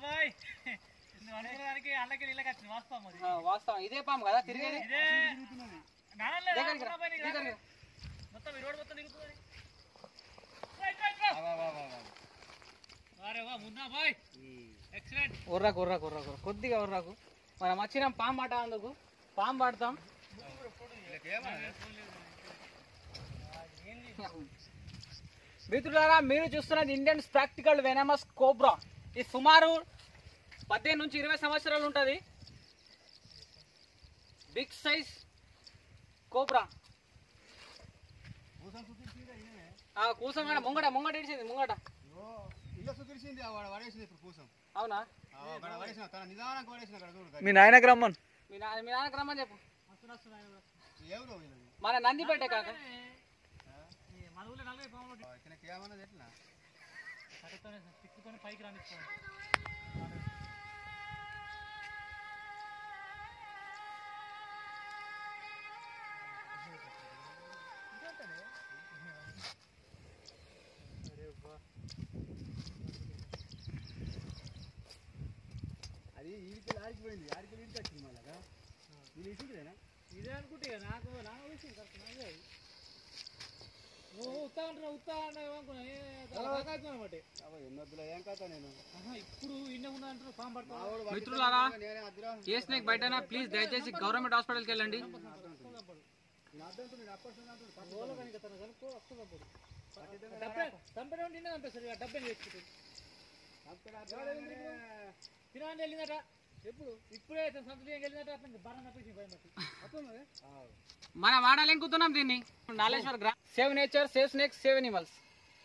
Bye నువ్వు అనుకున్నదానికి అన్నకి నీళ్ళకి వచ్చింది వాస్తవం అది ఆ, వాస్తవం ఇదే పాము కదా తిరిగేది ఇదే నాన్నలే రా, దగ్గరికి రా, అనుకున్నా పని దగ్గరికి కాదు. రా. మొత్తం ఈ రోడ్ మొత్తం దిగుతుంది రైట్, రైట్, రైట్. వారే వా మున్నా బాయ్ ఎక్సలెంట్ ఉర్రాకు ఉర్రాకు ఉర్రాకు ఉర్రాకు. కొద్దిగా ఉర్రాకు మనం వచ్చినాం పాము పట్ట అందుకు పాము పడతాం మిత్రులారా మీరు చూస్తున్నది ఇండియన్ ప్రాక్టికల్ వెనమస్ కోబ్రా ఇది సుమారు పద్దెనిమిది నుంచి ఇరవై సంవత్సరాలు ఉంటుంది బిగ్ సైజ్ కోబ్రా ఆ, కూసం కాడ ముంగట ముంగట ఇడిచింది ముంగట ఇల్లు సుతిరిసింది వాడు పడేసింది ఇప్పుడు కూసం అవునా అక్కడ పడేసిన తన నిదానానికి పడేసిన అక్కడ చూడు మీ నాయనకి రమ్మన్ మీ నాన్న మీ నాన్నకి రమ్మని చెప్పు ఎవరు వీళ్ళది మన నందిపేట కాక మన ఊళ్ళో నలభై పాములు ఉంటాయి. ఇతనికి ఏమన్నది ఎట్లా కట్టెతోనే తిక్కుతోనే పైకి రానిస్తాం అది ఈడికి ఆడికిపోయింది ఆడికి ఈడికి వచ్చింది మళ్ళా వీళ్ళు ఇసుకుదేనా ఇదే అనుకుంటే ఇక నాకు నాకు విషయం కరెక్ట్ నాదే అది. నువ్వు ఉత్తా అంటున్నావు ఉత్తా అన్నావు అనుకున్నా అనమాట ఎన్నొద్దులో ఏం కథ నేను ఇప్పుడు ఇన్న ఉన్నా అంటున్నావు ఫామ్ పడతావు మిత్రులారా నేనే అద్దురా ఏ స్నేక్ బయటనా ప్లీజ్ దయచేసి గవర్నమెంట్ హాస్పిటల్కి వెళ్ళండి రోజులు కనుక తన కనుక్కో వస్తుందప్పుడు డబ్బే చంపడం నిన్న చంపేస్తారు ఇక డబ్బే తెచ్చుకుంటుంది తినాలని వెళ్ళిందట ఎప్పుడు ఇప్పుడే సంతలు వెళ్ళిందట అతనికి బాగా నప్పేసి భయం పట్టి మన వాడాలి ఎంకుతున్నాం దీన్ని నాలేశ్వర్ గ్రా save nature save snakes save animals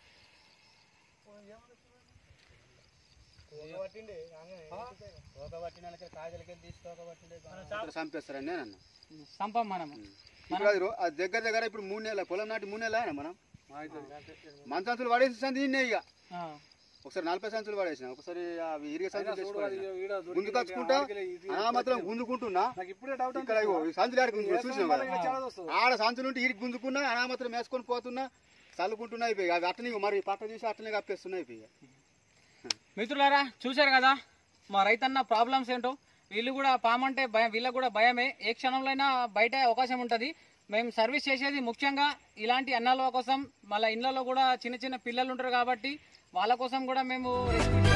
ఒక పట్టిన కాజలకి తీసుకోక పట్టిండే చంపేస్తారని నేను అన్న సంపం మనం ఇప్పుడు అది రో- అది దగ్గర దగ్గర ఇప్పుడు మూడు నెలల పొలం నాటి మూడు నెలల మనం మన సంచులు పడేసి సంది ఇన్నే ఇక ఆ. ఒకసారి నలభై సంచులు పడేసిన ఒకసారి అవి ఇరిగే సంచులు తెచ్చి పడేసిన. గుంజు కచ్చుకుంటా ఆ మాత్రం గుంజుకుంటున్నా ఇక్కడ ఇగో ఈ సంచులు ఆడికి గుంజు చూసినాం కదా ఆడ సంచులు ఉంటే ఇరికి గుంజుకున్నా ఆ మాత్రం వేసుకొని పోతున్నా చల్లుకుంటున్నాయి ఇవి అవి అట్టనే ఇగో మరి పట్ట చూసి అట్టనే కప్పేస్తున్నాయి ఇవి ఇక. మిత్రులారా చూశారు కదా మా రైతన్న ప్రాబ్లమ్స్ ఏంటో వీళ్ళు కూడా పామంటే భయం వీళ్ళకి కూడా భయమే ఏ క్షణంలో అయినా బయట అవకాశం ఉంటుంది మేము సర్వీస్ చేసేది ముఖ్యంగా ఇలాంటి అన్నాల కోసం మళ్ళీ ఇళ్ళలో కూడా చిన్న చిన్న పిల్లలు ఉంటారు కాబట్టి వాళ్ళ కోసం కూడా మేము rescue